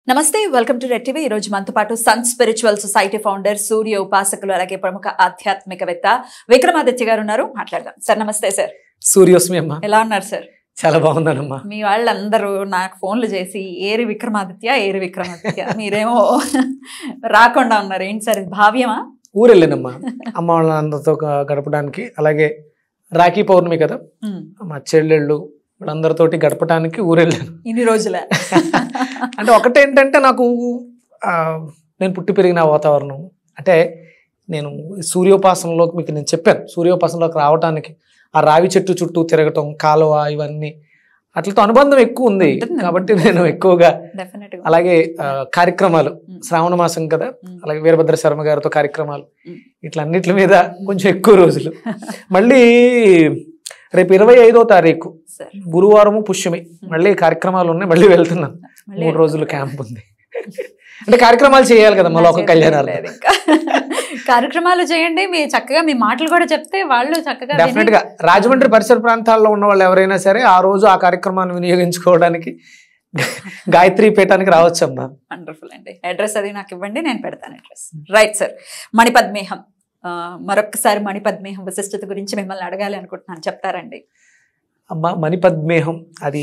నమస్తే welcome to red TV ఈ రోజు మనతో పాటు sun spiritual society founder Surya ఉపాసకులు అలాగే ప్రముఖ ఆధ్యాత్మికవేత్త విక్రమాదిత్య గారు ఉన్నారు మాట్లాడదాం సార్ నమస్తే సార్ సూర్యోస్మి అమ్మ ఎలా ఉన్నారు సార్ చాలా బాగున్నానమ్మా మీ వాళ్ళందరూ నాకు ఫోన్లు చేసి ఏరి విక్రమాదిత్య ఏరి విక్రమాదిత్య మీరేమో రాకుండా ఉన్నారు ఏంటి సార్ ఇది భావ్యమా ఊరు వెళ్ళానమ్మా అమ్మ వాళ్ళందరితో గ- గడపడానికి అలాగే రాఖీ పౌర్ణమి కదా ఉమ్, మా చెల్లెళ్ళు వీళ్ళందరితోటి గడపడానికి ఊరు వెళ్ళాను ఇన్ని రోజులే అంటే ఒకటేంటంటే నాకు ఆ, నేను పుట్టి పెరిగిన వాతావరణం అంటే నేను సూర్యోపాసనలోకి మీకు నేను చెప్పాను సూర్యోపాసనలోకి రావడానికి ఆ రావి చెట్టు చుట్టూ తిరగటం కాలువ ఇవన్నీ అట్లతో అనుబంధం ఎక్కువ ఉంది ఉంటుంది. కాబట్టి నేను ఎక్కువగా డెఫినెట్ గా అలాగే ఆ, కార్యక్రమాలు ఉమ్, శ్రావణ మాసం కదా ఉమ్, అలాగే వీరభద్ర శర్మ గారితో కార్యక్రమాలు ఉమ్. ఇట్లా అన్నిటి మీద కొంచెం ఎక్కువ రోజులు మళ్ళీ రేపు ఇరవై ఐదో తారీఖు సార్ గురువారము పుష్యమి మళ్ళీ కార్యక్రమాలు ఉన్నాయి మళ్ళీ వెళ్తున్నాను మళ్ళీ మూడు రోజులు క్యాంప్ ఉంది అంటే కార్యక్రమాలు చేయాలి కదా మళ్ళీ ఒక కళ్యాణాలు లేదు ఇంకా. కార్యక్రమాలు చేయండి మీ చక్కగా మీ మాటలు కూడా చెప్తే వాళ్ళు చక్కగా విని- డెఫినెట్ గా రాజమండ్రి పరిసర ప్రాంతాల్లో ఉన్న వాళ్ళు ఎవరైనా సరే ఆ రోజు ఆ కార్యక్రమాన్ని వినియోగించుకోవడానికి గాయత్రి పీఠానికి రావచ్చమ్మా వండర్ఫుల్ అండి అడ్రస్ అది నాకు ఇవ్వండి నేను పెడతాను అడ్రస్ రైట్ సార్ మణిపద్మేహం ఆ, మరొక్కసారి మణిపద్మేహం విశిష్టత గురించి మిమ్మల్ని అడగాలి అనుకుంటున్నాను చెప్తారండి అమ్మ మణిపద్మేహం అది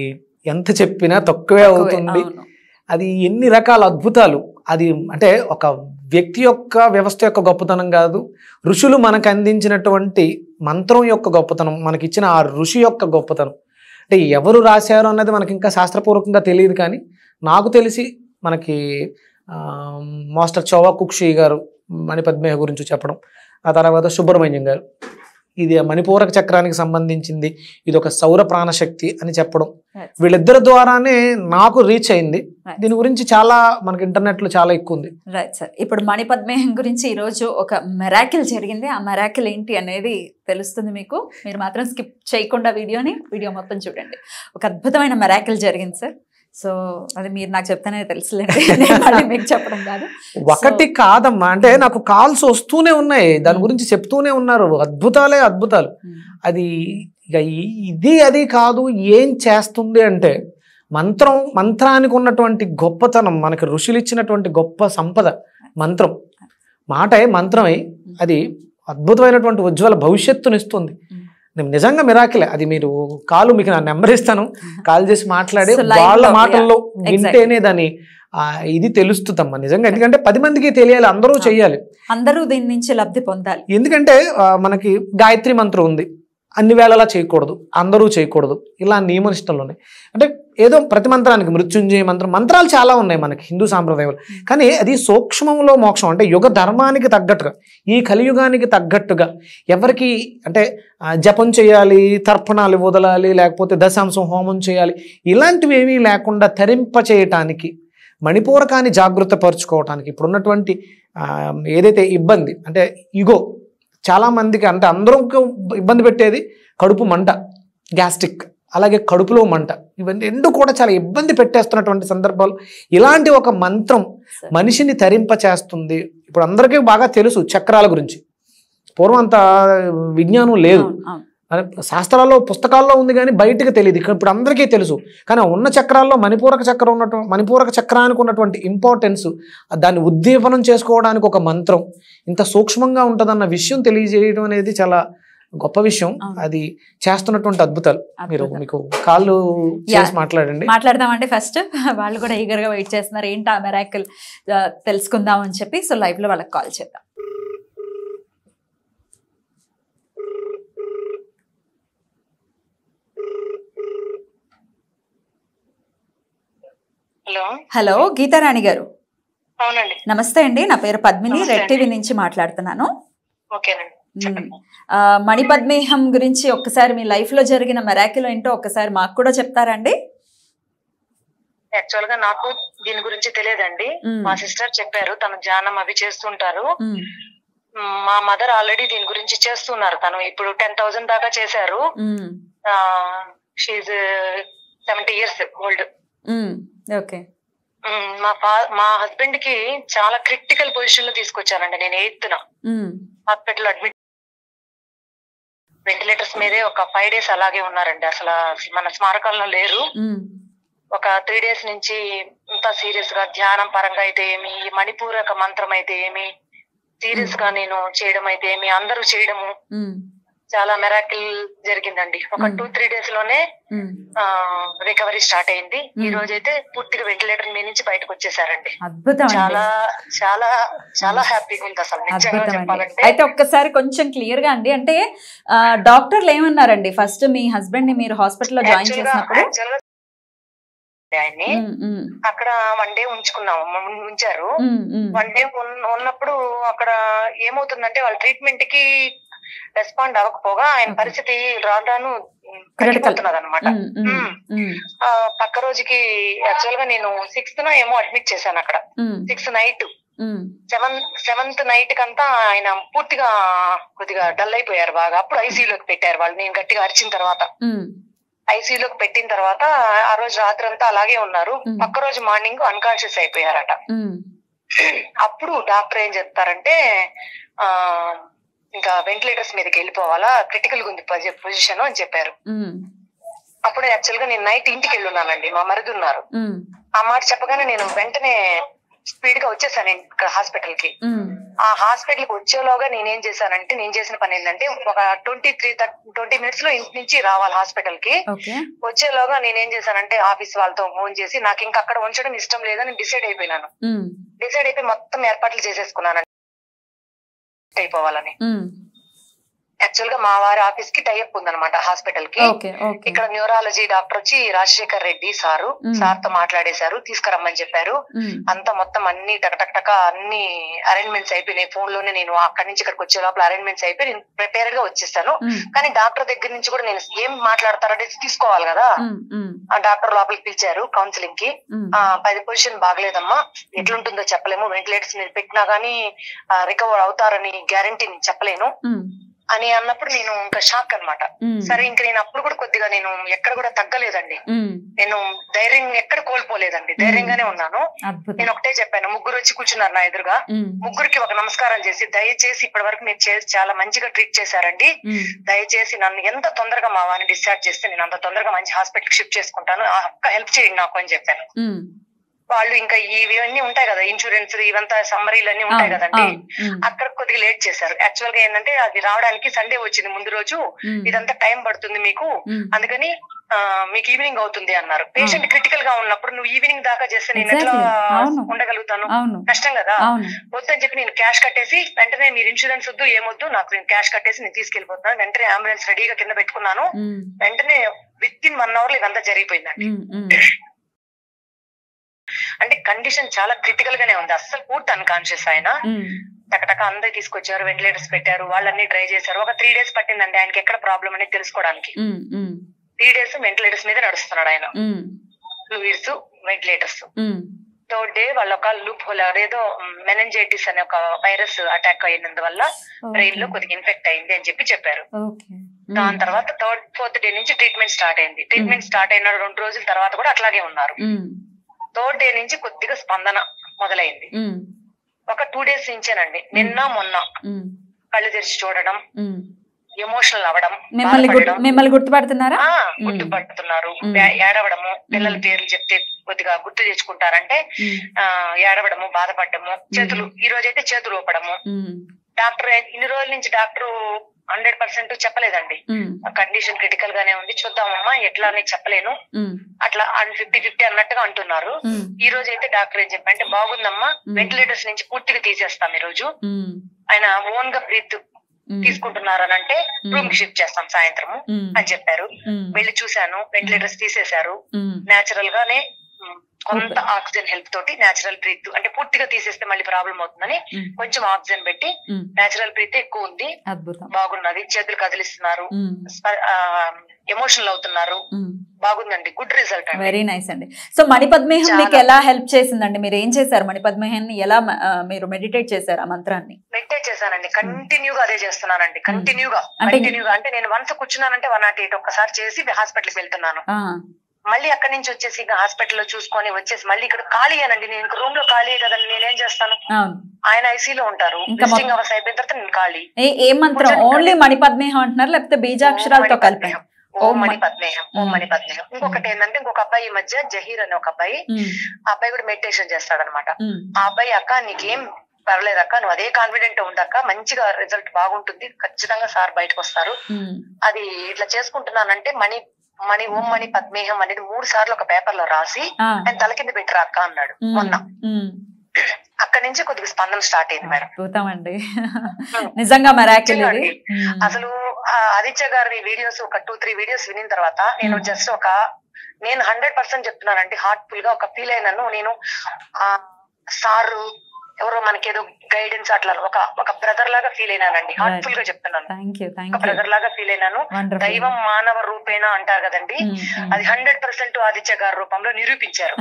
ఎంత చెప్పినా తక్కువే అవుతుంది అవును. అది ఎన్ని రకాల అద్భుతాలు అది అంటే ఒక వ్యక్తి యొక్క వ్యవస్థ యొక్క గొప్పతనం కాదు ఋషులు మనకు అందించినటువంటి మంత్రం యొక్క గొప్పతనం మనకి ఇచ్చిన ఆ ఋషి యొక్క గొప్పతనం అంటే ఎవరు రాశారు అన్నది మనకి ఇంకా శాస్త్రపూర్వకంగా తెలియదు కానీ నాకు తెలిసి మనకి ఆ, మాస్టర్ చౌవా కుక్షి గారు మణిపద్మేహ గురించి చెప్పడం ఆ తర్వాత సుబ్రహ్మణ్యం గారు ఇది మణిపూరక చక్రానికి సంబంధించింది ఇది ఒక సౌర ప్రాణశక్తి అని చెప్పడం Yes. వీళ్ళిద్దరి ద్వారానే నాకు రీచ్ అయింది Right. దీని గురించి చాలా మనకి ఇంటర్నెట్ లో చాలా ఎక్కువ ఉంది రైట్ సార్ ఇప్పుడు మణిపద్మేహం గురించి ఈ రోజు ఒక మెరాకిల్ జరిగింది ఆ మెరాకిల్ ఏంటి అనేది తెలుస్తుంది మీకు మీరు మాత్రం స్కిప్ చేయకుండా వీడియోని వీడియో మొత్తం చూడండి ఒక అద్భుతమైన మెరాకిల్ జరిగింది సార్ సో అది మీరు నాకు చెప్తేనే తెలుసులేండి నేను మళ్ళీ మీకు చెప్పడం కాదు ఒకటి కాదమ్మా అంటే నాకు కాల్స్ వస్తూనే ఉన్నాయి దాని Hmm. గురించి చెప్తూనే ఉన్నారు అద్భుతాలే అద్భుతాలు అది ఇక ఈ- ఇది అది కాదు ఏం చేస్తుంది అంటే మంత్రం మంత్రానికి ఉన్నటువంటి గొప్పతనం మనకి ఋషులు ఇచ్చినటువంటి గొప్ప సంపద మంత్రం మాటే మంత్రమై అది అద్భుతమైనటువంటి ఉజ్వల భవిష్యత్తునిస్తుంది Hmm. నేను నిజంగా మిరాకిలే అది మీరు కాలు మీకు నా నెంబర్ ఇస్తాను కాల్ చేసి మాట్లాడి So, live వాళ్ళ లో, మాటల్లో yeah, వింటేనే దాని ఆ, ఇది తెలుస్తుందమ్మా నిజంగా ఎందుకంటే పది మందికి తెలియాలి అందరూ Ah. చెయ్యాలి అందరూ దీని నుంచి లబ్ధి పొందాలి ఎందుకంటే ఆ, మనకి గాయత్రి మంత్రం ఉంది అన్ని వేళలా చేయకూడదు అందరూ చేయకూడదు ఇలా నియమనిష్టలు ఉన్నాయి అంటే ఏదో ప్రతి మంత్రానికి మృత్యుంజయ మంత్రం మంత్రాలు చాలా ఉన్నాయి మనకి హిందూ సాంప్రదాయంలో కానీ అది సూక్ష్మంలో మోక్షం అంటే యుగ ధర్మానికి తగ్గట్టుగా ఈ కలియుగానికి తగ్గట్టుగా ఎవరికి అంటే ఆ, జపం చేయాలి తర్పణాలు వదలాలి లేకపోతే దశాంశం హోమం చేయాలి ఇలాంటివి ఏమీ లేకుండా తరింప చేయటానికి మణిపూరకాన్ని జాగృత పరుచుకోవటానికి ఇప్పుడున్నటువంటి ఆ, ఏదైతే ఇబ్బంది అంటే ఇగో చాలా మందికి అంటే అందరూ ఇబ్బంది పెట్టేది కడుపు మంట గ్యాస్ట్రిక్ అలాగే కడుపులో మంట ఇవన్నీ రెండు కూడా చాలా ఇబ్బంది పెట్టేస్తున్నటువంటి సందర్భాలు ఇలాంటి ఒక మంత్రం మనిషిని తరింప చేస్తుంది ఇప్పుడు అందరికీ బాగా తెలుసు చక్రాల గురించి పూర్వం అంత విజ్ఞానం లేదు అవును, అవును. అదే శాస్త్రాల్లో పుస్తకాల్లో ఉంది కానీ బయటకు తెలియదు ఇక్కడ ఇప్పుడు అందరికీ తెలుసు కానీ ఆ ఉన్న చక్రాల్లో మణిపూరక చక్రం ఉన్నటువంటి మణిపూరక చక్రానికి ఉన్నటువంటి ఇంపార్టెన్స్ దాన్ని ఉద్దీపనం చేసుకోవడానికి ఒక మంత్రం ఇంత సూక్ష్మంగా ఉంటుందన్న విషయం తెలియజేయడం అనేది చాలా గొప్ప విషయం అవును. అది చేస్తున్నటువంటి అద్భుతాలు మీరు అద్భుతం. మీకు కాళ్ళు చేసి Yeah. మాట్లాడండి మాట్లాడదామండి ఫస్ట్ వాళ్ళు కూడా ఈగర్ గా వెయిట్ చేస్తున్నారు ఏంటి ఆ మెరాకిల్ తెలుసుకుందాం అని చెప్పి సో లైవ్ లో వాళ్ళకి కాల్ చేద్దాం హలో హలో గీతారాణి గారు అవునండి నమస్తే అండి నా పేరు పద్మిని నమస్తే రెడ్ అండి. టీవీ నుంచి మాట్లాడుతున్నాను ఓకేనండి చెప్పండి ఆ, మణిపద్మేహం గురించి ఒక్కసారి మీ లైఫ్ లో జరిగిన మెరాకిల్ ఏంటో ఒక్కసారి మాకు కూడా చెప్తారండి యాక్చువల్ గా నాకు దీని గురించి తెలియదండి మ్మ్. మా సిస్టర్ చెప్పారు తను ధ్యానం అవి చేస్తుంటారు మ్మ్. మ్మ్, మా మదర్ ఆల్రెడీ దీని గురించి చేస్తున్నారు తను ఇప్పుడు టెన్ థౌసండ్ దాకా చేశారు hmm. She's seventy years old hmm. Okay మా ఫా మా హస్బెండ్ కి చాలా క్రిటికల్ పొజిషన్ లో తీసుకొచ్చారండి నేను eighth hmm. Hospital admit ventilators మీదే ఒక ఫైవ్ డేస్ అలాగే ఉన్నారండి అసలు మన స్మారకాల్లో లేరు మ్మ్. ఒక త్రీ డేస్ నుంచి అంతా సీరియస్ గా ధ్యానం పరంగా అయితే ఏమి ఈ మణిపూరక మంత్రం అయితే ఏమి సీరియస్ గా నేను చేయడం అయితే ఏమి అందరూ చేయడము ఉమ్, చాలా మెరాకిల్ జరిగిందండి ఒక మ్మ్. టూ త్రీ డేస్ లోనే ఉమ్. రికవరీ స్టార్ట్ అయింది ఈ మ్మ్. రోజు అయితే పూర్తిగా వెంటిలేటర్ మీ నుంచి బయటకు వచ్చేసారండి అద్భుతం అండి చాలా చాలా చాలా హ్యాపీగా ఉంది అసలు నిజంగా అద్భుతం అండి చెప్పాలంటే అయితే ఒక్కసారి కొంచెం క్లియర్ గా అండి అంటే ఆ, డాక్టర్లు ఏమన్నారండి ఫస్ట్ మీ హస్బెండ్ ని మీరు హాస్పిటల్లో జాయిన్ Actually గా- చేసినప్పుడు actual గా ఆయన్ని ఉమ్, ఉమ్, అక్కడ వన్ డే ఉంచుకున్నాము మ- ఉంచారు ఉమ్, ఉమ్, వన్ డే ఉన్నప్పుడు అక్కడ ఏమవుతుందంటే వాళ్ళ ట్రీట్మెంట్ కి రెస్పాండ్ అవ్వకపోగా ఆయన Okay. పరిస్థితి రాను రాను Critical. అనమాట ఉమ్, ఉమ్, ఉమ్, పక్క రోజుకి యాక్చువల్ గా నేను సిక్స్త్ ఏమో అడ్మిట్ చేశాను అక్కడ um, sixth night um, seventh seventh night కంతా ఆయన పూర్తిగా కొద్దిగా డల్ అయిపోయారు బాగా అప్పుడు ఐసీయూలోకి పెట్టారు వాళ్ళు నేను గట్టిగా అరిచిన తర్వాత ఉమ్, ఐసీయూలోకి పెట్టిన తర్వాత ఆ రోజు రాత్రి అంతా అలాగే ఉన్నారు Mm. పక్క రోజు మార్నింగ్ అన్కాన్షియస్ అయిపోయారట ఉమ్, అప్పుడు డాక్టర్ ఏం చెప్తారంటే ఆ ఇంకా వెంటిలేటర్స్ మీదకి వెళ్ళిపోవాలా క్రిటికల్ ఉంది పొజిషన్ అని చెప్పారు ఉమ్, అప్పుడు యాక్చువల్ గా నేను నైట్ ఇంటికి వెళ్ళున్నానండి మా మరిది ఉన్నారు ఉమ్, ఆ మాట చెప్పగానే నేను వెంటనే స్పీడ్ గా వచ్చేసాను ఇక్కడ హాస్పిటల్ కి ఉమ్, ఆ హాస్పిటల్ కి వచ్చేలోగా నేనేం చేశానంటే నేను చేసిన పని ఏంటంటే ఒక ట్వంటీ త్రీ ట్వంటీ మినిట్స్ లో ఇంటి నుంచి రావాలి హాస్పిటల్ కి ఓకే వచ్చేలోగా నేనేం చేశానంటే ఆఫీస్ వాళ్ళతో ఫోన్ చేసి నాకు ఇంకా అక్కడ ఉంచడం ఇష్టం లేదని డిసైడ్ అయిపోయినాను ఉమ్, డిసైడ్ అయిపోయి మొత్తం ఏర్పాట్లు చేసేసుకున్నాను అయిపోవాలని ఉమ్, యాక్చువల్ గా మా వారి ఆఫీస్ కి టైఅప్ ఉందన్నమాట హాస్పిటల్ కి ఓకే ఓకే ఇక్కడ న్యూరాలజీ డాక్టర్ వచ్చి Rajasekhar Reddy sir hmm. Sir తో మాట్లాడేశారు తీసుకురమ్మని చెప్పారు ఉమ్, అంతా మొత్తం అన్ని టక టక టక అన్ని అరేంజ్మెంట్స్ అయిపోయినాయి ఫోన్ లోనే నేను అక్కడి నుంచి ఇక్కడికి వచ్చే లోపల అరేంజ్మెంట్స్ అయిపోయి నేను ప్రిపేర్ గా వచ్చేసాను ఉమ్, కానీ డాక్టర్ దగ్గర నుంచి కూడా నేను ఏం మాట్లాడతారంటే తీసుకోవాలి కదా ఉమ్, ఉమ్, ఆ డాక్టర్ లోపలికి పిలిచారు కౌన్సిలింగ్ కి ఉమ్, ఆ పది పొజిషన్ బాగలేదమ్మా ఎట్లుంటుందో చెప్పలేము వెంటిలేటర్స్ మీరు పెట్టినా గానీ రికవర్ అవుతారని గ్యారంటీ నేను చెప్పలేను ఉమ్, అని అన్నప్పుడు నేను ఇంకా షాక్ అన్నమాట ఉమ్, సరే ఇంకా నేను అప్పుడు కూడా కొద్దిగా నేను ఎక్కడ కూడా తగ్గలేదండి ఉమ్, నేను ధైర్యం ఎక్కడ కోల్పోలేదండి ధైర్యంగానే ఉన్నాను అద్భుతం నేను ఒకటే చెప్పాను ముగ్గురు వచ్చి కూర్చున్నారు నా ఎదురుగా ఉమ్, ముగ్గురికి ఒక నమస్కారం చేసి దయచేసి ఇప్పటి వరకు మీరు చే- చాలా మంచిగా ట్రీట్ చేశారండి ఉమ్, దయచేసి నన్ను ఎంత తొందరగా మా వారిని డిశ్చార్జ్ చేస్తే నేను అంత తొందరగా మంచి హాస్పిటల్ షిఫ్ట్ చేసుకుంటాను ఆ ఒక్క హెల్ప్ చేయండి నాకు అని చెప్పాను ఉమ్, వాళ్ళు ఇంకా ఇవి ఇవన్నీ ఉంటాయి కదా ఇన్సూరెన్స్ ఇవంతా సమ్మరీలు అన్ని ఉంటాయి అవును, కదండి అవును, ఉమ్, అక్కడ కొద్దిగా లేట్ చేశారు యాక్చువల్ గా ఏంటంటే అది రావడానికి సండే వచ్చింది ముందు రోజు ఉమ్, ఇదంతా టైం పడుతుంది మీకు ఉమ్, అందుకని ఆ, మీకు ఈవినింగ్ అవుతుంది అన్నారు పేషెంట్ క్రిటికల్ గా ఉన్నప్పుడు నువ్వు ఈవినింగ్ దాకా చేస్తే నేను ఎట్లా Exactly. అవును. ఉండగలుగుతాను అవును కష్టం కదా అవును వద్దని చెప్పి నేను క్యాష్ కట్టేసి వెంటనే మీరు ఇన్సూరెన్స్ వద్దు ఏమొద్దు నాకు నేను క్యాష్ కట్టేసి నేను తీసుకెళ్లిపోతున్నాను వెంటనే అంబులెన్స్ రెడీగా కింద పెట్టుకున్నాను ఉమ్, వెంటనే విత్ ఇన్ వన్ అవర్ లో ఇదంతా జరిగిపోయిందండి ఉమ్, ఉమ్, అంటే కండిషన్ చాలా క్రిటికల్ గానే ఉంది అస్సలు పూర్తి అన్కాన్షియస్ ఆయన ఉమ్, టకటక అందరు తీసుకొచ్చారు వెంటిలేటర్స్ పెట్టారు వాళ్ళన్ని ట్రై చేశారు ఒక త్రీ డేస్ పట్టిందండి ఆయనకి ఎక్కడ ప్రాబ్లం అనేది తెలుసుకోవడానికి um, um, three days ventilators మీద నడుస్తున్నాడు ఆయన um, fluids ventilators um, third day వాళ్ళ ఒక లూప్ హోల్ అదేదో మెనెంజైటిస్ అనే ఒక వైరస్ అటాక్ అయినందువల్ల బ్రెయిన్ లో కొద్దిగా ఇన్ఫెక్ట్ అయింది అని చెప్పి చెప్పారు ఓకే ఉమ్, దాని తర్వాత థర్డ్ ఫోర్త్ డే నుంచి ట్రీట్మెంట్ స్టార్ట్ అయింది ట్రీట్మెంట్ స్టార్ట్ అయిన రెండు రోజుల తర్వాత కూడా అట్లాగే ఉన్నారు ఉమ్, థర్డ్ డే నుంచి కొద్దిగా స్పందన మొదలైంది ఉమ్, ఒక టూ డేస్ నుంచేనండి నిన్న మొన్న ఉమ్, కళ్ళు తెరిచి చూడడం ఉమ్. ఎమోషనల్ అవ్వడం మిమ్మల్ని గుర్తు బాధపడడం. మిమ్మల్ని గుర్తుపడుతున్నారా ఆ, గుర్తుపడుతున్నారు మ్మ్. ఏ- ఏడవడము పిల్లల పేర్లు చెప్తే కొద్దిగా గుర్తు తెచ్చుకుంటారంటే ఉమ్, ఆ ఏడవడము బాధపడము చేతులు ఈ రోజు అయితే చేతులు ఊపడము ఉమ్, డాక్టర్ ఇన్ని రోజుల నుంచి డాక్టర్ హండ్రెడ్ పర్సెంట్ చెప్పలేదండి ఉమ్, కండిషన్ క్రిటికల్ గానే ఉంది చూద్దామమ్మా ఎట్లా అని చెప్పలేను ఉమ్, అట్లా ఫిఫ్టీ ఫిఫ్టీ అన్నట్టుగా అంటున్నారు ఉమ్, ఈ రోజు అయితే డాక్టర్ ఏం చెప్పంటే బాగుందమ్మా మ్మ్. వెంటిలేటర్స్ నుంచి పూర్తిగా తీసేస్తాం ఈ రోజు ఉమ్, ఆయన ఓన్ గా బ్రీత్ ఉమ్, తీసుకుంటున్నారని అంటే రూమ్ కి షిఫ్ట్ చేస్తాం సాయంత్రము ఉమ్, అని చెప్పారు ఉమ్, వెళ్ళి చూశాను వెంటిలేటర్స్ తీసేశారు ఉమ్, నేచురల్ గానే మ్, కొంత ఆక్సిజన్ హెల్ప్ తోటి నేచురల్ బ్రీత్ అంటే పూర్తిగా తీసేస్తే మళ్ళీ ప్రాబ్లం అవుతుందని ఉమ్, కొంచెం ఆక్సిజన్ పెట్టి ఉమ్, నేచురల్ బ్రీత్ ఎక్కువ ఉంది అద్భుతం బాగున్నది చేతులు కదిలిస్తున్నారు ఉమ్, ఎమోషనల్ అవుతున్నారు ఉమ్. బాగుందండి గుడ్ రిజల్ట్ అండి వెరీ నైస్ అండి సో మణిపద్మేహం చాలా. మీకు ఎలా హెల్ప్ చేసిందండి మీరు ఏం చేశారు మణిపద్మేహాన్ని ఎలా ఆ, మీరు మెడిటేట్ చేశారు ఆ మంత్రాన్ని మెయింటైన్ చేశానండి కంటిన్యూగా అదే చేస్తున్నానండి కంటిన్యూగా అంటే- కంటిన్యూగా అంటే నేను వన్స్ కూర్చున్నానంటే వన్ నాట్ ఎయిట్ ఒక్కసారి చేసి హాస్పిటల్కి వెళ్తున్నాను ఆ, మళ్ళీ అక్కడి నుంచి వచ్చేసి ఇంకా హాస్పిటల్లో చూసుకొని వచ్చేసి మళ్ళీ ఇక్కడ ఖాళీ అనండి నేను ఇంక రూమ్ లో ఖాళీ కదండి నేనేం చేస్తాను అవును ఆయన ఐసీలో ఉంటారు ఇంకా మొత్తం- విజిటింగ్ అవర్స్ అయిపోయిన తర్వాత నేను ఖాళీ ఏ ఏ మంత్రం కూర్చొని ఓన్లీ మణిపద్మేహం అంటున్నారు లేకపోతే బీజాక్షరాలతో కలిపి మణిపద్మేహం. ఓం ఓం మణి మ- పద్మేహం ఓం మ్మ్. మణి పద్మేహం ఇంకొకటి ఏంటంటే ఇంకొక అబ్బాయి ఈ మధ్య జహీర్ అనే ఒక అబ్బాయి ఉమ్, ఆ అబ్బాయి కూడా మెడిటేషన్ చేస్తాడనమాట ఉమ్, ఆ అబ్బాయి అక్క నీకేం పర్లేదు అక్క నువ్వు అదే కాన్ఫిడెంట్ ఉండక్క మంచిగా రిజల్ట్ బాగుంటుంది ఖచ్చితంగా సార్ బయటకు వస్తారు ఉమ్, అది ఇట్లా చేసుకుంటున్నానంటే మణి మణి ఓం మణి పద్మేహం అనేది మూడు సార్లు ఒక పేపర్ లో రాసి ఆ, ఆయన తల కింద పెట్టిరా అక్క అన్నాడు ఉమ్, మొన్న ఉమ్. అక్కడి నుంచి కొద్దిగా స్పందన స్టార్ట్ అయింది మేడం అద్భుతం అండి నిజంగా మెరాకిల్ ఇది ఉమ్, అసలు ఆ ఆదిత్య గారి వీడియోస్ ఒక టూ త్రీ వీడియోస్ వినిన తర్వాత నేను Hmm. జస్ట్ ఒక నేను హండ్రెడ్ పర్సెంట్ చెప్తున్నానండి హార్ట్ఫుల్ గా ఒక ఫీల్ అయినాను నేను ఆ సారు ఎవరో మనకేదో గైడెన్స్ అట్లా ఒక ఒక బ్రదర్ లాగా ఫీల్ అయినానండి హార్ట్ఫుల్ గా చెప్తున్నాను థ్యాంక్ యూ ఒక థ్యాంక్ యూ బ్రదర్ లాగా ఫీల్ అయినాను వండర్ఫుల్ దైవం మానవ రూపేణ అంటారు కదండి అది హండ్రెడ్ పర్సెంట్ ఆదిత్య గారి రూపంలో నిరూపించారు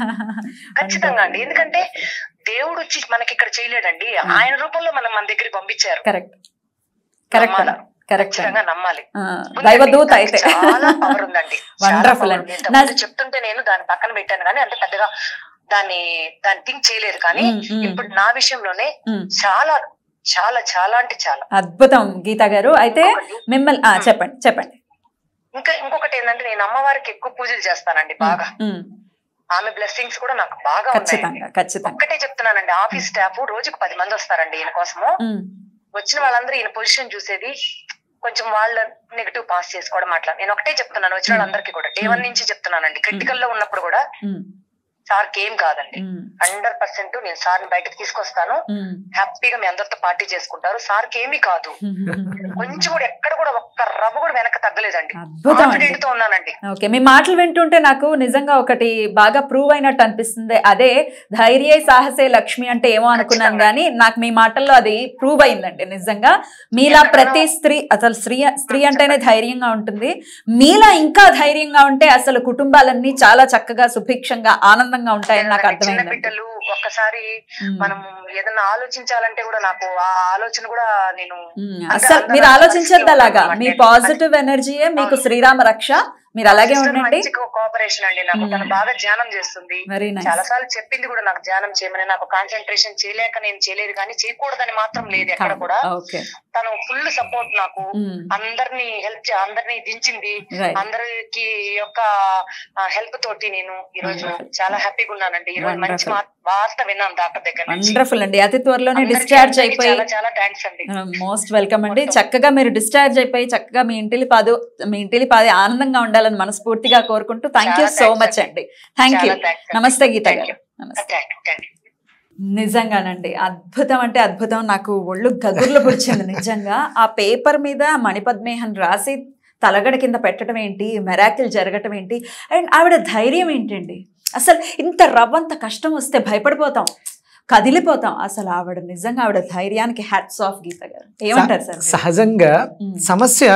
ఖచ్చితంగా అండి ఎందుకంటే దేవుడు వచ్చి మనకి ఇక్కడ చేయలేడండి ఆయన రూపంలో మనం మన దగ్గరికి పంపించారు కరెక్ట్ కరెక్ట్ నమ్మాలా? కరెక్ట్ ఖచ్చితంగా నమ్మాలి దైవదూత అయితే చాలా పవర్ ఉందండి చాలా Wonderful power అండి. ఉంది. ఇంతకుముందు చెప్తుంటే నేను దాన్ని పక్కన పెట్టాను కానీ అంత పెద్దగా దాన్ని దాన్ని థింక్ చేయలేదు కానీ Mm, mm. ఇప్పుడు నా విషయంలోనే ఉమ్, చాలా చాలా చాలా అంటే చాలా అద్భుతం గీత గారు అయితే ఒకటి, మిమ్మల్ని ఆ, చెప్పండి చెప్పండి ఇంకా ఇంకొకటి ఏంటంటే నేను అమ్మవారికి ఎక్కువ పూజలు చేస్తానండి బాగా ఉమ్, ఆమె బ్లెస్సింగ్స్ కూడా నాకు బాగా ఉన్నాయండి ఖచ్చితంగా ఖచ్చితంగా ఒక్కటే చెప్తున్నానండి ఆఫీస్ స్టాఫ్ రోజుకు పది మంది వస్తారండి ఈయన కోసము ఉమ్, వచ్చిన వాళ్ళందరూ ఈయన పొజిషన్ చూసేది కొంచెం వాళ్ళ నెగిటివ్ పాస్ చేసుకోవడం అట్లా నేను ఒకటే చెప్తున్నాను వచ్చిన వాళ్ళందరికీ కూడా డే వన్ నుంచి చెప్తున్నానండి క్రిటికల్ లో ఉన్నప్పుడు కూడా ఉమ్, సార్ ఏం కాదండి ఉమ్, హండ్రెడ్ పర్సెంట్ నేను సార్ని బయటకు తీసుకొస్తాను ఉమ్, హ్యాపీగా మీ అందరితో పార్టీ చేసుకుంటారు సార్కి ఏమీ కాదు ఉమ్. కొంచెం కూడా ఎక్కడ కూడా ఒక్క రవ్వ కూడా వెనక తగ్గలేదండి అద్భుతం అండి కాన్ఫిడెంట్ తో ఉన్నానండి ఓకే మీ మాటలు వింటుంటే నాకు నిజంగా ఒకటి బాగా ప్రూవ్ అయినట్టు అనిపిస్తుంది అదే ధైర్యే సాహసే లక్ష్మి అంటే ఏమో అనుకున్నాను ఖచ్చితంగా. కానీ నాకు మీ మాటల్లో అది ప్రూవ్ అయిందండి నిజంగా మీలా ఎక్కడో- ప్రతి స్త్రీ అసలు స్త్రీ స్త్రీ అంటేనే ధైర్యంగా ఉంటుంది మీలా ఇంకా ధైర్యంగా ఉంటే అసలు కుటుంబాలన్నీ చాలా చక్కగా సుభిక్షంగా ఆనందంగా ఉంటాయని నాకు చిన్న అర్థమైందండి బిడ్డలు ఒక్కసారి ఉమ్. మనం ఏదన్నా ఆలోచించాలంటే కూడా నాకు ఆ ఆలోచన కూడా నేను ఉమ్, అందరూ- అసలు అందరూ మీరు అసలు ఆలోచించద్దు పరిస్థితిలో అలాగా ఉన్నాం మీ అంటే. పాజిటివ్ ఎనర్జీయే మీకు అవును. శ్రీరామ రక్ష మీరు అలాగే సిస్టర్ ఉండండి మంచి కోఆపరేషన్ అండి నాకు మ్మ్. తను బాగా ధ్యానం చేస్తుంది వెరీ నైస్ చాలా సార్లు చెప్పింది కూడా నాకు ధ్యానం చేయమని నాకు కాన్సన్ట్రేషన్ చేయలేక నేను చేయలేదు కానీ చేయకూడదని మాత్రం లేదు ఎక్కడ కూడా ఓకే తను ఫుల్ సపోర్ట్ నాకు అందరినీ హెల్ప్ అందరినీ దించింది రైట్ అందరికి యొక్క హెల్ప్ తోటి నేను ఈ రోజు Wonderful. చాలా హ్యాపీగా ఉన్నానండి ఈ రోజు మంచి Wonderful. మా- వార్త విన్నాను డాక్టర్ దగ్గర నుంచి వండర్ఫుల్ అండి అతి త్వరలోనే అందరికీ డిశ్చార్జ్ అందరికీ అయిపోయి చాలా చాలా థ్యాంక్స్ అండి మోస్ట్ వెల్కమ్ అండి మొత్తం. చక్కగా మీరు డిశ్చార్జ్ అయిపోయి చక్కగా మీ ఇంటిలి పాదు మీ ఇంటిలి పాది ఆనందంగా ఉండాలని మనస్ఫూర్తిగా కోరుకుంటూ థ్యాంక్ యూ చాలా సో thanks మచ్ అండి. అండి థ్యాంక్ యూ చాలా thanks అండి. నమస్తే గీత Thank గారు నమస్తే థ్యాంక్ యూ థ్యాంక్ యూ నిజంగానండి అద్భుతం అంటే అద్భుతం నాకు ఒళ్ళు గగుర్లు పుడిచింది నిజంగా ఆ పేపర్ మీద మణిపద్మేహన్ రాసి తలగడ కింద పెట్టడం ఏంటి మెరాకిల్ జరగటం ఏంటి అండ్ ఆవిడ ధైర్యం ఏంటండి అసలు ఇంత రవ్వంత కష్టం వస్తే భయపడిపోతాం కదిలిపోతాం అసలు ఆవిడ నిజంగా ఆవిడ ధైర్యానికి హ్యాట్స్ ఆఫ్ గీత గారు ఏమంటారు సార్ మీరు? సహజంగా ఉమ్, సమస్య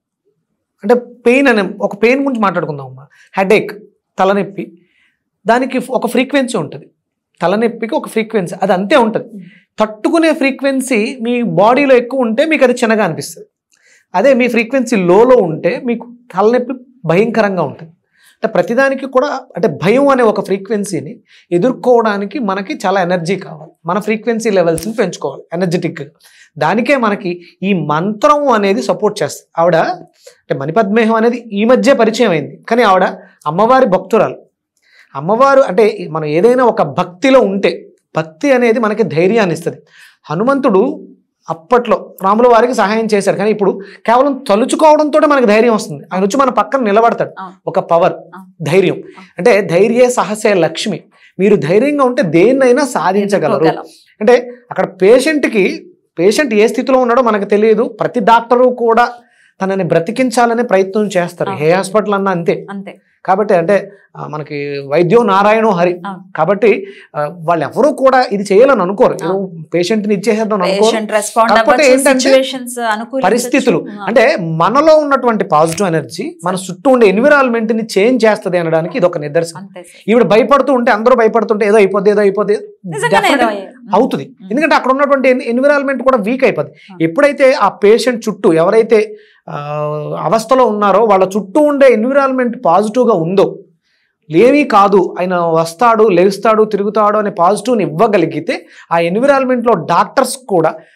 అంటే పెయిన్ అనే ఒక పెయిన్ గురించి మాట్లాడుకుందాం అమ్మా హెడేక్ తలనొప్పి దానికి ఒక ఫ్రీక్వెన్సీ ఉంటుంది తలనొప్పికి ఒక ఫ్రీక్వెన్సీ అది అంతే ఉంటుంది ఉమ్. తట్టుకునే ఫ్రీక్వెన్సీ మీ బాడీలో ఎక్కువ ఉంటే మీకు అది చిన్నగా అనిపిస్తుంది అదే మీ ఫ్రీక్వెన్సీ లోలో ఉంటే మీకు తలనొప్పి భయంకరంగా ఉంటుంది అంటే ప్రతిదానికి కూడా అంటే భయం అనే ఒక ఫ్రీక్వెన్సీని ఎదుర్కోవడానికి మనకి చాలా ఎనర్జీ కావాలి మన ఫ్రీక్వెన్సీ లెవెల్స్ని పెంచుకోవాలి ఎనర్జెటిక్గా దానికే మనకి ఈ మంత్రం అనేది సపోర్ట్ చేస్తుంది ఆవిడ అంటే మణిపద్మేహం అనేది ఈ మధ్య పరిచయం అయింది కానీ ఆవిడ అమ్మవారి భక్తురాలు అమ్మవారు అంటే మనం ఏదైనా ఒక భక్తిలో ఉంటే భక్తి అనేది మనకి ధైర్యాన్ని ఇస్తుంది హనుమంతుడు అప్పట్లో రాముల వారికి సహాయం చేశారు కానీ ఇప్పుడు కేవలం తలుచుకోవడంతో మనకి ధైర్యం వస్తుంది ఆయన వచ్చి మన పక్కన నిలబడతాడు అవును. ఒక పవర్ అవును. ధైర్యం అంటే ధైర్యే సహసే లక్ష్మి మీరు ధైర్యంగా ఉంటే దేన్నైనా సాధించగలరు ఎదుర్కోగలం. అంటే అక్కడ పేషెంట్కి పేషెంట్ ఏ స్థితిలో ఉన్నాడో మనకు తెలియదు ప్రతి డాక్టరు కూడా తనని బ్రతికించాలనే ప్రయత్నం చేస్తారు ఏ అవును. హాస్పిటల్ అన్నా అంతే అంతే కాబట్టి అంటే ఆ, మనకి వైద్యో నారాయణో హరి అవును. కాబట్టి ఆ, వాళ్ళు ఎవరూ కూడా ఇది చేయాలని అనుకోరు ఏదో పేషెంట్ని ఇచ్చేసేద్దాం అనుకోరు పేషెంట్ రెస్పాండ్ కాకపోతే అవ్వచ్చు ఏంటంటే సిచ్యువేషన్స్ అనుకూలించొచ్చు. పరిస్థితులు ఆ, అంటే మనలో ఉన్నటువంటి పాజిటివ్ ఎనర్జీ మన చుట్టూ ఉండే ఎన్విరాన్మెంట్ ని చేంజ్ చేస్తుంది అనడానికి ఇది ఒక నిదర్శనం అంతే సార్ ఈవిడ భయపడుతూ ఉంటే అందరూ భయపడుతుంటే ఏదో అయిపోద్ది ఏదో అయిపోద్ది నిజంగానే ఏదో Definitely అయ్యేది. అవుతుంది ఉమ్. ఎందుకంటే అక్కడ ఉన్నటువంటి ఎన్విరాన్మెంట్ కూడా వీక్ అయిపోద్ది ఆ. ఎప్పుడైతే ఆ పేషెంట్ చుట్టూ ఎవరైతే ఆ, అవస్థలో ఉన్నారో వాళ్ళ చుట్టూ ఉండే ఎన్విరాన్మెంట్ పాజిటివ్గా ఉందో లేవి కాదు ఆయన వస్తాడు లేస్తాడు తిరుగుతాడు అనే పాజిటివ్ని ఇవ్వగలిగితే ఆ ఎన్విరాన్మెంట్లో డాక్టర్స్ కూడా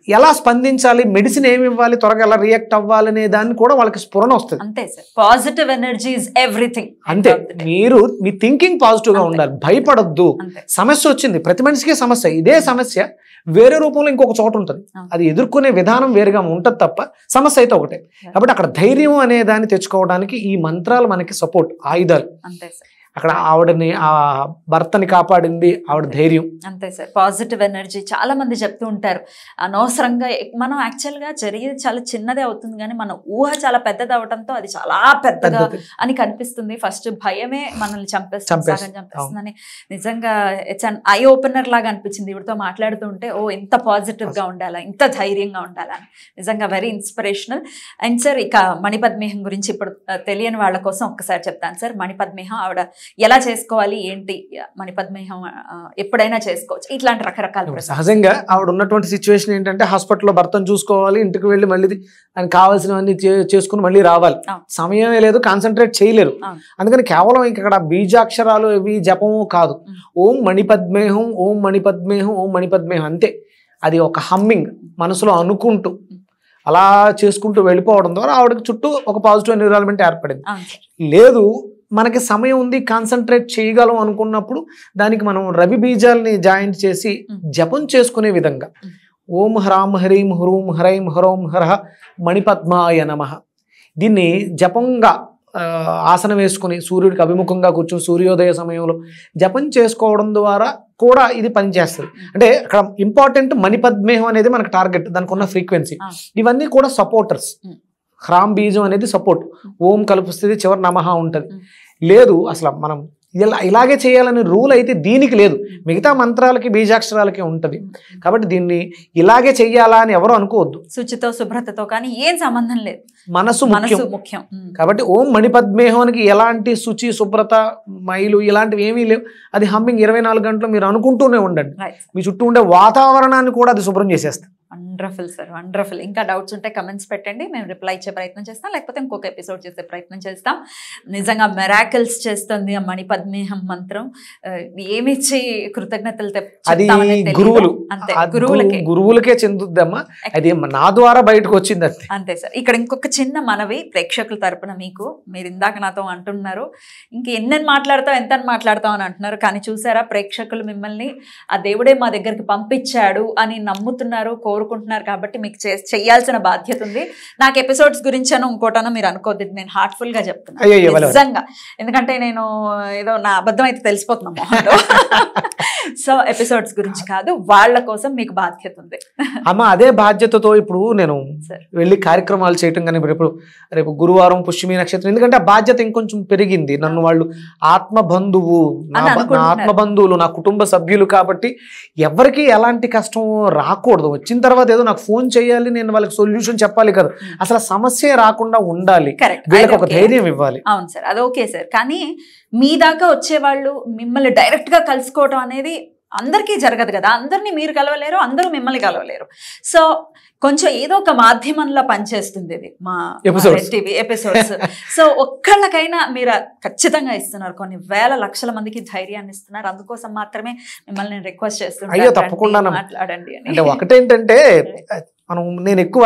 ఎలా స్పందించాలి మెడిసిన్ ఏమి ఇవ్వాలి త్వరగా ఎలా రియాక్ట్ అవ్వాలి అనే దాన్ని కూడా వాళ్ళకి స్ఫురణ వస్తుంది అంతే sir positive energy is everything అంతే మీరు మీ థింకింగ్ పాజిటివ్ గా అంతే. ఉండాలి భయపడొద్దు అంతే సమస్య వచ్చింది ప్రతి మనిషికి సమస్య ఇదే సమస్య వేరే రూపంలో ఇంకొక చోట ఉంటుంది అవును. అది ఎదుర్కొనే విధానం వేరుగా ఉంటుంది తప్ప సమస్య అయితే ఒకటే కాబట్టి అక్కడ ధైర్యం అనే దాన్ని తెచ్చుకోవడానికి ఈ మంత్రాలు మనకి సపోర్ట్ ఆయుధాలు అంతే సార్ అక్కడ ఆవిడని ఆ భర్తని కాపాడింది ఆవిడ ధైర్యం అంతే సార్ పాజిటివ్ ఎనర్జీ చాలా మంది చెప్తూ ఉంటారు అనవసరంగా ఎక్- మనం యాక్చువల్గా జరిగేది చాలా చిన్నదే అవుతుంది కానీ మన ఊహ చాలా పెద్దది అవడంతో అది చాలా పెద్దగా పెద్దది అని కనిపిస్తుంది ఫస్ట్ భయమే మనల్ని చంపేస్తుంది చంపేస్తుంది. సగం చంపేస్తుందని నిజంగా ఇట్స్ అన్ ఐ ఓపెనర్ లాగా అనిపించింది ఇవిడితో మాట్లాడుతూ ఉంటే ఓ ఇంత పాజిటివ్ గా ఉండాలా ఇంత ధైర్యంగా ఉండాలా అని నిజంగా వెరీ ఇన్స్పిరేషనల్ అండ్ సార్ ఇక మణిపద్మేహం గురించి ఇప్పుడు ఆ, తెలియని వాళ్ళ కోసం ఒక్కసారి చెప్తాను సార్ మణిపద్మేహం ఆవిడ ఎలా చేసుకోవాలి ఏంటి మణిపద్మేహం ఆ, ఎప్పుడైనా చేసుకోవచ్చు ఇట్లాంటి రకరకాల ఇప్పుడు ప్రశ్నలు. సహజంగా ఆవిడ ఉన్నటువంటి సిచ్యువేషన్ ఏంటంటే హాస్పిటల్లో భర్తను చూసుకోవాలి ఇంటికి వెళ్ళి మళ్ళీ దానికి కావాల్సినవన్నీ చే- చేసుకుని మళ్ళీ రావాలి అవును. సమయమే లేదు కాన్సన్ట్రేట్ చేయలేరు అవును. అందుకని కేవలం ఇక్కడ బీజాక్షరాలు ఇవి జపము కాదు ఉం. ఓం మణిపద్మేహం ఓం మణిపద్మేహం ఓం మణిపద్మేహం అంతే అది ఒక హమ్మింగ్ మనసులో అనుకుంటూ అలా చేసుకుంటూ వెళ్ళిపోవడం ద్వారా ఆవిడకి చుట్టూ ఒక పాజిటివ్ ఎన్విరాన్మెంట్ ఏర్పడింది అవును సార్. లేదు మనకి సమయం ఉంది కాన్సన్ట్రేట్ చేయగలం అనుకున్నప్పుడు దానికి మనం రవి బీజాలని జాయింట్ చేసి Mm. జపం చేసుకునే విధంగా Mm. ఓం హ్రాం హ్రీం హ్రూం హ్రైం హ్రౌం హరహ మణిపద్మాయ నమ దీన్ని జపంగా ఆ, ఆసనం వేసుకుని సూర్యుడికి అభిముఖంగా కూర్చొని సూర్యోదయ సమయంలో జపం చేసుకోవడం ద్వారా కూడా ఇది పనిచేస్తుంది Mm. అంటే అక్కడ ఇంపార్టెంట్ మణిపద్మేహం అనేది మనకు టార్గెట్ దానికి ఉన్న ఫ్రీక్వెన్సీ Ah. ఇవన్నీ కూడా సపోర్టర్స్ Mm. హ్రాం బీజం అనేది సపోర్ట్ ఓం కలుపుస్తుంది చివరి నమః ఉంటుంది Mm. లేదు అసలు మనం ఇలా ఇలాగే చేయాలనే రూల్ అయితే దీనికి లేదు మిగతా మంత్రాలకి బీజాక్షరాలకి ఉంటుంది కాబట్టి దీన్ని ఇలాగే చెయ్యాలా అని ఎవరు అనుకోవద్దు శుచితో శుభ్రతతో కానీ ఏం సంబంధం లేదు మనసు ముఖ్యం మనసు ముఖ్యం ఉమ్. కాబట్టి ఓం మణిపద్మేహానికి ఎలాంటి శుచి శుభ్రత మైలు ఇలాంటివి ఏమీ లేవు అది హమ్మింగ్ ఇరవై నాలుగు గంటలు మీరు అనుకుంటూనే ఉండండి రైట్ మీ చుట్టూ ఉండే వాతావరణాన్ని కూడా అది శుభ్రం చేసేస్తుంది వండర్ఫుల్ సార్ వండర్ఫుల్ ఇంకా డౌట్స్ ఉంటే కమెంట్స్ పెట్టండి మేము రిప్లై ఇచ్చే ప్రయత్నం చేస్తాం లేకపోతే ఇంకొక ఎపిసోడ్ చేసే ప్రయత్నం చేస్తాం నిజంగా మెరాకిల్స్ చేస్తుంది ఆ మణిపద్మేహం మంత్రం ఆ, ఏమిచ్చి కృతజ్ఞతలు తెప్- అది చెప్తామనేది తెలీదు. గురువులు అంతే ఆ గురువులకే గురు- గురువులకే చెందుద్దమ్మా అది నా ద్వారా బయటకు వచ్చింది అంతే అంతే సార్ ఇక్కడ ఇంకొక చిన్న మనవి ప్రేక్షకుల తరపున మీకు మీరు ఇందాక నాతో అంటున్నారు ఇంక ఎన్నెన్ని మాట్లాడతావు ఎంత మాట్లాడతావు అని అంటున్నారు కానీ చూసారా ప్రేక్షకులు మిమ్మల్ని ఆ దేవుడే మా దగ్గరికి పంపించాడు అని నమ్ముతున్నారు కోరుకుంటున్నారు కాబట్టి మీకు చే చెయ్యాల్సిన బాధ్యత ఉంది నాకు ఎపిసోడ్స్ గురించి అని ఇంకోటనో మీరు అనుకోద్దు ఇది నేను హార్ట్ఫుల్ గా చెప్తున్నాను అయ్యో ఎవరు నిజంగా ఎందుకంటే నేను ఏదో నా అబద్ధం అయితే తెలిసిపోతున్నా మొహంలో సో ఎపిసోడ్స్ గురించి కాదు వాళ్ళ కోసం మీకు బాధ్యత ఉంది అమ్మ అదే బాధ్యతతో ఇప్పుడు నేను సరే. వెళ్ళి కార్యక్రమాలు చేయటం కానీ రేపు రేపు గురువారం పుష్యమి నక్షత్రం ఎందుకంటే ఆ బాధ్యత ఇంకొంచెం పెరిగింది నన్ను వాళ్ళు ఆత్మ బంధువు నా అని బ- నా అనుకుంటున్నారు. ఆత్మ బంధువులు నా కుటుంబ సభ్యులు కాబట్టి ఎవరికి ఎలాంటి కష్టం రాకూడదు వచ్చిన తర్వాత ఏదో నాకు ఫోన్ చేయాలి నేను వాళ్ళకి సొల్యూషన్ చెప్పాలి కదా అసలు ఆ సమస్య రాకుండా ఉండాలి కరెక్ట్ వీళ్ళకి ఒక ధైర్యం ఇవ్వాలి అవును సార్ అది ఓకే సార్ కానీ మీ దాకా వచ్చేవాళ్ళు మిమ్మల్ని డైరెక్ట్ గా కలుసుకోవడం అనేది అందరికీ జరగదు కదా అందరినీ మీరు కలవలేరు అందరూ మిమ్మల్ని కలవలేరు సో కొంచెం ఏదో ఒక మాధ్యమంలో పనిచేస్తుంది ఇది మా Episodes. టీవీ ఎపిసోడ్స్ సో ఒక్కళ్ళకైనా మీరు ఖచ్చితంగా ఇస్తున్నారు కొన్ని వేల లక్షల మందికి ధైర్యాన్ని ఇస్తున్నారు అందుకోసం మాత్రమే మిమ్మల్ని నేను రిక్వెస్ట్ చేస్తున్నాను అయ్యో, తప్పకుండానమ్మా. మాట్లాడండి అని అంటే ఒకటేంటంటే మనం నేను ఎక్కువ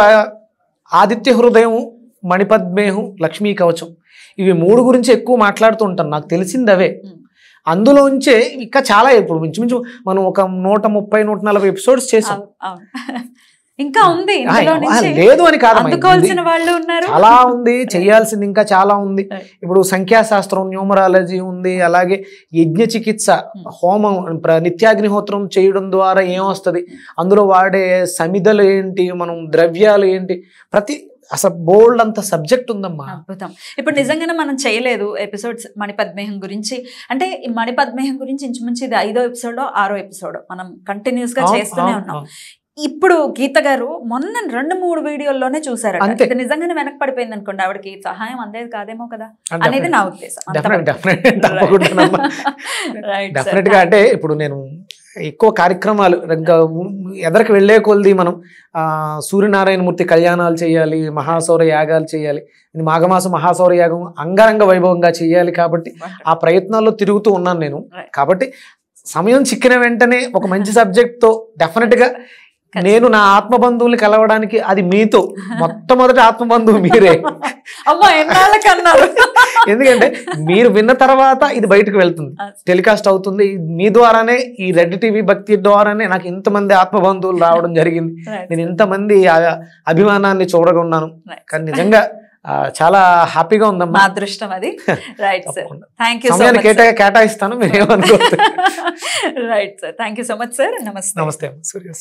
ఆదిత్య హృదయం మణిపద్మేహం లక్ష్మీ కవచం ఇవి మూడు గురించి ఎక్కువ మాట్లాడుతూ ఉంటాను నాకు తెలిసింది అవే ఉమ్. అందులోంచే ఇంకా చాలా ఇప్పుడు ఇంచుమించు మనం ఒక నూట ముప్పై నూట నలభై ఎపిసోడ్స్ చేసాం అవును, అవును. ఇంకా ఉంది ఆ, ఇందులో ఆ, నుంచి లేదు అని కాదు అందుకోవాల్సిన వాళ్ళు ఉన్నారు చాలా ఉంది చేయాల్సింది ఇంకా చాలా ఉంది Right. ఇప్పుడు సంఖ్యాశాస్త్రం న్యూమరాలజీ ఉంది అలాగే యజ్ఞ చికిత్స హోమం ప్ర- నిత్యాగ్నిహోత్రం చేయడం ద్వారా ఏమొస్తుంది అందులో వాడే సమిధలు ఏంటి మనం ద్రవ్యాలు ఏంటి ప్రతి అసలు బోల్డ్ అంత సబ్జెక్ట్ ఉందమ్మా అద్భుతం ఇప్పుడు నిజంగానే మనం చేయలేదు ఎపిసోడ్స్ మణిపద్మేహం గురించి అంటే ఈ మణిపద్మేహం గురించి ఇంచుమించు ఇది ఐదో ఎపిసోడో ఆరో ఎపిసోడ్ మనం కంటిన్యూస్ గా అవును, చేస్తూనే అవును, ఉన్నాం అవును. ఇప్పుడు గీత గారు మొన్న రెండు మూడు వీడియోల్లోనే చూసారట అంతే. ఇది నిజంగానే వెనక్కి పడిపోయింది అనుకోండి ఆవిడకి సహాయం అందేది కాదేమో కదా అంటే అనేది నా ఉద్దేశం డెఫినెట్ డెఫినెట్ తప్పకుండానమ్మా రైట్ డెఫినెట్ గా అంటే ఇప్పుడు నేను ఎక్కువ కార్యక్రమాలు ఇంకా ఎదరికి వెళ్ళే కొలది మనం ఆ సూర్యనారాయణమూర్తి కళ్యాణాలు చేయాలి మహాసౌర యాగాలు చేయాలి ఇది మాఘమాస మహాసౌర యాగం అంగరంగ వైభవంగా చేయాలి కాబట్టి ఆ ప్రయత్నాల్లో తిరుగుతూ ఉన్నాను నేను Right. కాబట్టి సమయం చిక్కిన వెంటనే ఒక మంచి సబ్జెక్ట్ తో డెఫినెట్ గా నేను నా ఆత్మ బంధువుల్ని కలవడానికి అది మీతో మొట్టమొదటి ఆత్మ బంధువు మీరే అమ్మా ఎన్నాళ్ళకన్నారు ఎందుకంటే మీరు విన్న తర్వాత ఇది బయటకు వెళ్తుంది టెలికాస్ట్ అవుతుంది మీ ద్వారానే ఈ రెడ్ టీవీ భక్తి ద్వారానే నాకు ఇంతమంది ఆత్మ బంధువులు రావడం జరిగింది నేను ఇంతమంది ఆ- అభిమానాన్ని చూడగొన్నాను Right. కానీ నిజంగా ఆ, చాలా హ్యాపీగా మా ఉందమ్మా అదృష్టం అది రైట్ సార్ తప్పకుండా. థ్యాంక్ యూ సో సమయాన్ని మచ్ కేటా కేటాయిస్తాను మీరు ఏమనుకోవద్దు right sir thank you so much sir నమస్తే నమస్తే అమ్మ సూర్య